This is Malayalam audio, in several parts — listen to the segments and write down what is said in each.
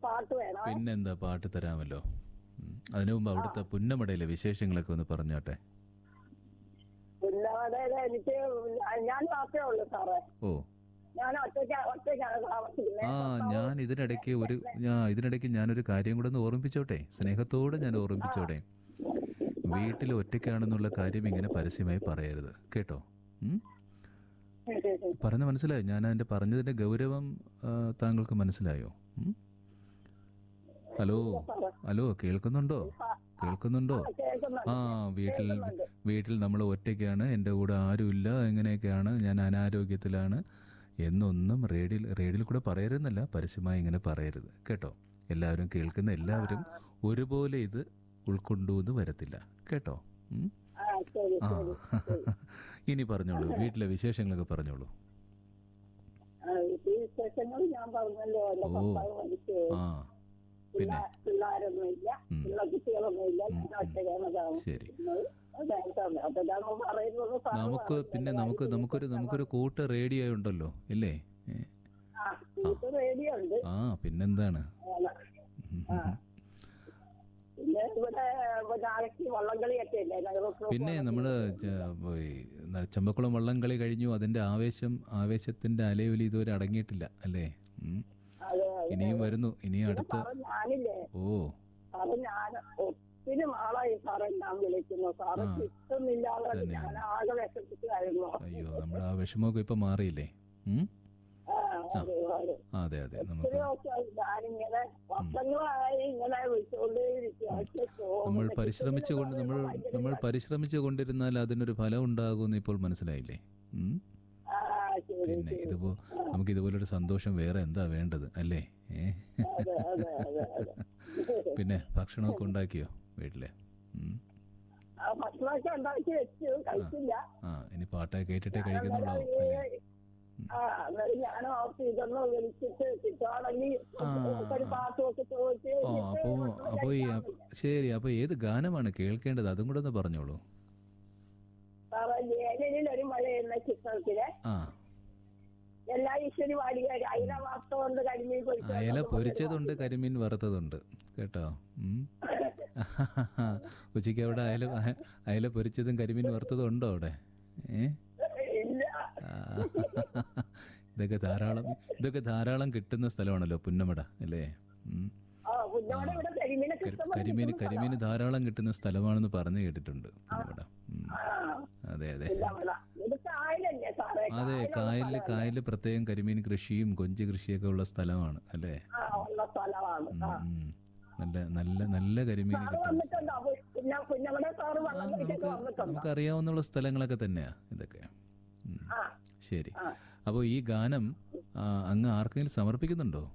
പാട്ട് വേണം പിന്നെന്താ പാട്ട് തരാമല്ലോ ഉം. അതിനു മുമ്പ് അവിടുത്തെ പുന്നമടയിലെ വിശേഷങ്ങളൊക്കെ ഒന്ന് പറഞ്ഞോട്ടെ പിന്നെ അതായത് എനിക്ക് ഞാൻ മാത്രമേ ഉള്ളൂ സാറേ ഓ ഞാൻ ഒറ്റയ്ക്ക് ഒറ്റയ്ക്കാണ് താമസിക്കുന്നത് ആ ഞാൻ ഇതിനിടയ്ക്ക് ഒരു ഞാൻ ഇതിനിടയ്ക്ക് ഞാനൊരു കാര്യം കൂടെ ഒന്ന് ഓർമ്മിപ്പിച്ചോട്ടെ സ്നേഹത്തോടെ ഞാൻ ഓർമ്മിപ്പിച്ചോട്ടെ വീട്ടിൽ ഒറ്റയ്ക്കാണെന്നുള്ള കാര്യം ഇങ്ങനെ പരസ്യമായി പറയരുത് കേട്ടോ ഉം? പറഞ്ഞ മനസ്സിലായോ ഞാൻ അതിന്റെ പറഞ്ഞതിന്റെ ഗൗരവം ആ, താങ്കൾക്ക് മനസ്സിലായോ ഉം? ഹലോ ഹലോ കേൾക്കുന്നുണ്ടോ കേൾക്കുന്നുണ്ടോ കേൾക്കുന്നുണ്ട് ആ വീട്ടിൽ വീട്ടിൽ നമ്മൾ ഒറ്റയ്ക്കാണ് എൻ്റെ കൂടെ ആരുമില്ല എങ്ങനെയൊക്കെയാണ് ഞാൻ അനാരോഗ്യത്തിലാണ് എന്നൊന്നും റേഡിയോയിൽ റേഡിയോയിൽ കൂടെ പറയരുതെന്നല്ല പരസ്യമായി ഇങ്ങനെ പറയരുത് കേട്ടോ എല്ലാവരും കേൾക്കുന്ന എല്ലാവരും ഒരുപോലെ ഇത് ഉൾക്കൊണ്ടു എന്ന് വരത്തില്ല കേട്ടോ ഉം? ആ ശരി ആ ശരി ഇനി പറഞ്ഞോളൂ വീട്ടിലെ വിശേഷങ്ങളൊക്കെ പറഞ്ഞോളൂ ആ, ഈ വിശേഷങ്ങൾ ഞാൻ പറഞ്ഞല്ലോ എന്റെ ഓ. ഭർത്താവ് മരിച്ചു ആ പിന്നെ പിള്ളേ- പിള്ളേരൊന്നും ഇല്ല ഉം. പിള്ള കുട്ടികളൊന്നും ഇല്ല ഞാൻ ഒറ്റയ്ക്കാണ് ശരി താമസിക്കുന്നത് അതാണ് അതാണ് പറയുന്നത് സാറ് നമുക്ക് പറഞ്ഞു. പിന്നെ നമുക്ക് നമുക്കൊരു നമുക്കൊരു കൂട്ട് റേഡിയോ ഉണ്ടല്ലോ ഇല്ലേ ഏ? ആ ഇത് റേഡിയോ ഉണ്ട് ആ പിന്നെന്താണ് ആണ്. ആ. പിന്നെ ഇവിടെ നാളേക്ക് വള്ളംകളിയൊക്കെ ഇല്ലേ ഞങ്ങൾക്ക് പിന്നെ നമ്മൾ ചമ്പക്കുളം വള്ളംകളി കഴിഞ്ഞു അതിന്റെ ആവേശം ആവേശത്തിന്റെ അലയൊലി ഇതുവരെ അടങ്ങിയിട്ടില്ല അല്ലേ ഉം. അത് ഇനിയും വരുന്നു ഇനിയും അടുത്ത സാറ് ഞാനില്ലേ ഓ സാറ് ഞാൻ ഒത്തിരി നാളായി സാറെ ഞാൻ വിളിക്കുന്നു സാറ് കിട്ടുന്നില്ലാതെ ഞാൻ ആകെ വിഷമിച്ചായിരുന്നു അയ്യോ നമ്മൾ ആ വിഷമമൊക്കെ ഇപ്പൊ മാറിയില്ലേ ഉം? ആ, അതെ, അതെ. ആ, അതെ അതെ നമുക്ക് ഒത്തിരിയൊക്കെ ഞാനിങ്ങനെ വർഷങ്ങളായി ഇങ്ങനെ വിളിച്ചുകൊണ്ടേയിരിക്കും പക്ഷേ നമ്മൾ തോന്നുന്നില്ല. പരിശ്രമിച്ചുകൊണ്ട് നമ്മൾ നമ്മൾ പരിശ്രമിച്ചു കൊണ്ടിരുന്നാൽ അതിനൊരു ഫലം ഉണ്ടാകുമെന്ന് ഇപ്പോൾ മനസ്സിലായില്ലേ ഉം? ആ ശരി പിന്നെ ഇതുപോ നമുക്ക് ഇതുപോലൊരു സന്തോഷം വേറെ എന്താ വേണ്ടത് അല്ലേ ഏ? അതെ അതെ അതെ അതെ പിന്നെ ഭക്ഷണമൊക്കെ ഉണ്ടാക്കിയോ വീട്ടില് ഉം. ആ ഭക്ഷണമൊക്കെ ഉണ്ടാക്കി വെച്ചു കഴിച്ചില്ല ആ ഇനി പാട്ടൊക്കെ കേട്ടിട്ടേ കഴിക്കുന്നുള്ളൂ അല്ലേ ആ എന്നാലും ഞാൻ ഓർത്ത് ഇതൊന്ന് വിളിച്ചിട്ട് കിട്ടുവാണെങ്കിൽ ഒരു പാട്ടുമൊക്കെ ചോദിച്ച് ഓ അപ്പോ അപ്പോ ഈ അപ്പ- ശരി അപ്പൊ ഏത് ഗാനമാണ് കേൾക്കേണ്ടത് അതും കൂടെ ഒന്ന് പറഞ്ഞോളൂ സാറേ ലേഖനിൽ ഒരു മഴ എന്ന ചിത്രത്തില് ആ എല്ലാ ഈശ്വരി വാടിയ അയില വാർത്ത കൊണ്ട് കരിമീൻ പൊരിച്ചത് അയല പൊരിച്ചതുണ്ട് കരിമീൻ വറുത്തതുണ്ട് കേട്ടോ ഉം. ഉച്ചയ്ക്ക് അവിടെ അയല അയ- അയല പൊരിച്ചതും കരിമീൻ വറുത്തതും ഉണ്ടോ അവിടെ ഏ ഇല്ല ആ. ഇതൊക്കെ ധാരാളം ഇതൊക്കെ ധാരാളം കിട്ടുന്ന സ്ഥലമാണല്ലോ പുന്നമട അല്ലേ ഉം. ആ കുഞ്ഞോടെ ഇവിടെ കരിമീനെ കരി- കിട്ടുമ്പോൾ കരിമീൻ കരിമീൻ ധാരാളം കിട്ടുന്ന സ്ഥലമാണെന്ന് പറഞ്ഞു കേട്ടിട്ടുണ്ട് പുന്നമട ഉം. അതെ അതെ ഇത് കായലല്ലേ സാറേ അതെ കായലില് കായലില് പ്രത്യേകം കരിമീൻ കൃഷിയും കൊഞ്ച് കൃഷിയൊക്കെ ഉള്ള സ്ഥലമാണ് അല്ലേ ആ ഉള്ള സ്ഥലമാണ് ഉം, ഉം. നല്ല നല്ല നല്ല കരിമീൻ സാറ് കിട്ടും വന്നിട്ടുണ്ടോ കുഞ്ഞ കുഞ്ഞമ്മടെ സാറ് വള്ളം കളിക്കൊക്കെ വന്നിട്ടുണ്ടോ നമുക്ക് അറിയാവുന്ന സ്ഥലങ്ങളൊക്കെ തന്നെയാ ഇതൊക്കെ ഉം. ആ ശരി അപ്പോൾ ഈ ഗാനം ആ, അങ്ങ് ആർക്കെങ്കിലും സമർപ്പിക്കുന്നുണ്ടോ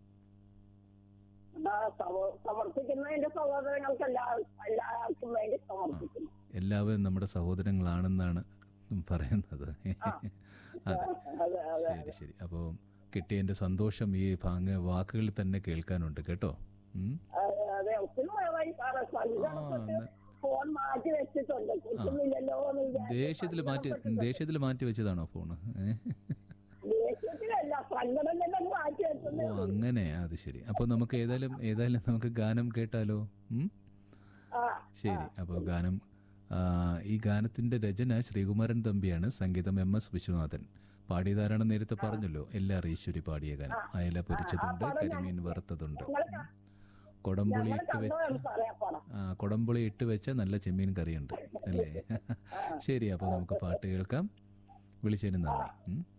ആ, സമ- സമർപ്പിക്കുന്നതിന്റെ സഹോദരങ്ങൾക്ക് എല്ലാ എല്ലാവർക്കും വേണ്ടി സമർപ്പിക്കുന്നു എല്ലാവരും നമ്മുടെ സഹോദരങ്ങളാണെന്നാണ് പറയുന്നത് അതെ അതെ അതെ ശരി ശരി അപ്പോൾ കിട്ടിയതിന്റെ സന്തോഷം ഈ ഭാഗ വാക്കുകളിൽ തന്നെ കേൾക്കാനുണ്ട് കേട്ടോ ഉം. അതെ, അതെ ഒത്തിരി നാളായി സാറേ സങ്കടപ്പെട്ട് ഫോൺ മാറ്റി വെച്ചിട്ടുണ്ട് കിട്ടുന്നില്ലല്ലോ എന്ന് വിചാരിച്ച് ദേഷ്യത്തിൽ മാറ്റി ദേഷ്യത്തിൽ മാറ്റി വെച്ചതാണോ ഫോണ് ഏ? ദേഷ്യത്തിലല്ല സങ്കടം തന്നെ മാറ്റി വെച്ചത് ഓ അങ്ങനെ അത് ശരി അപ്പോൾ നമുക്ക് ഏതായാലും ഏതായാലും നമുക്ക് ഗാനം കേട്ടാലോ ഉം? ആ ശരി അപ്പോൾ ഗാനം ആ, ഈ ഗാനത്തിന്റെ രചന ശ്രീകുമാരൻ തമ്പിയാണ് സംഗീതം എം എസ് വിശ്വനാഥൻ പാടിയതാരാണ് നേരത്തെ പറഞ്ഞല്ലോ എല്ലാവരും ഈശ്വരി പാടിയ ഗാനം അയല പൊരിച്ചതുണ്ട് കരിമീൻ വറുത്തതുണ്ട് ഉം. കൊടംപുളി ഇട്ട് വെച്ച കണ്ടോളാം സാറേ ആ പടം ആ കൊടംപുളി ഇട്ട് വെച്ച നല്ല ചെമ്മീൻ കറിയുണ്ട് അല്ലേ ശരി അപ്പോൾ നമുക്ക് പാട്ട് കേൾക്കാം വിളിച്ചതിന് നന്ദി ഉം.